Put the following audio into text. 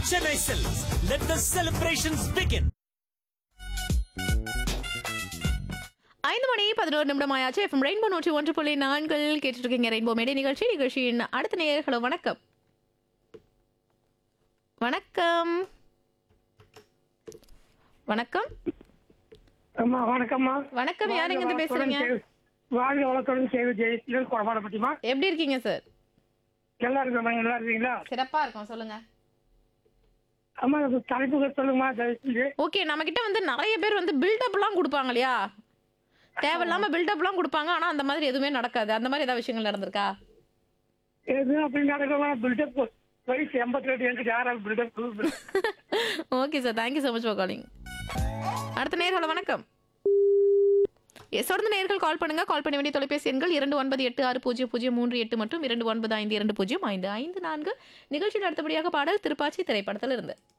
Chennai Silks. Let the celebrations begin. ஐந்து மணி பதினோரு நிமிடம் ஆயாச்சு எஃப்எம் ரெயின்போ நூற்றி ஒன்று புள்ளி நான்கில் கேட்டுட்டு இருக்கீங்க ரெயின்போ மேடை நிகழ்ச்சி நிகழ்ச்சியின் அடுத்த நேயர்களோ வணக்கம் வணக்கம் வணக்கம் அம்மா வணக்கம்மா வணக்கம் யார் எங்க இருந்து பேசுறீங்க வாழ்க வளத்துடன் செய்து ஜெயிச்சு குடமாடப்பட்டிமா எப்படி இருக்கீங்க சார் நல்லா இருக்கம்மா நல்லா இருக்கீங்களா சிறப்பா இருக்கும் சொல்லுங்க அம்மா இந்த தலைப்புகள் சொல்லுங்கம்மா தயவுசெஞ்சு ஓகே நம்ம கிட்ட வந்து நிறைய பேர் வந்து பில்டப்லாம் கொடுப்பாங்க இல்லையா தேவையில்லாம பில்டப்லாம் கொடுப்பாங்க ஆனா அந்த மாதிரி எதுவுமே நடக்காது அந்த மாதிரி ஏதாவது விஷயங்கள் நடந்திருக்கா எது அப்படி நடக்கமா பில்டப் வயசு எண்பத்தி ரெண்டு எனக்கு யாராவது buildup okay sir thank you so much for calling அடுத்த நேர்கள வணக்கம் எஸ் தொடர்ந்து நேர்கள் கால் பண்ணுங்க கால் பண்ண வேண்டிய தொலைபேசி எண்கள் இரண்டு ஒன்பது எட்டு ஆறு பூஜ்ஜியம் பூஜ்ஜியம் மூன்று எட்டு மற்றும் இரண்டு ஒன்பது ஐந்து இரண்டு பூஜ்ஜியம் ஐந்து ஐந்து நான்கு நிகழ்ச்சியில் அடுத்தபடியாக பாடல் திருப்பாச்சி திரைப்படத்தில் இருந்து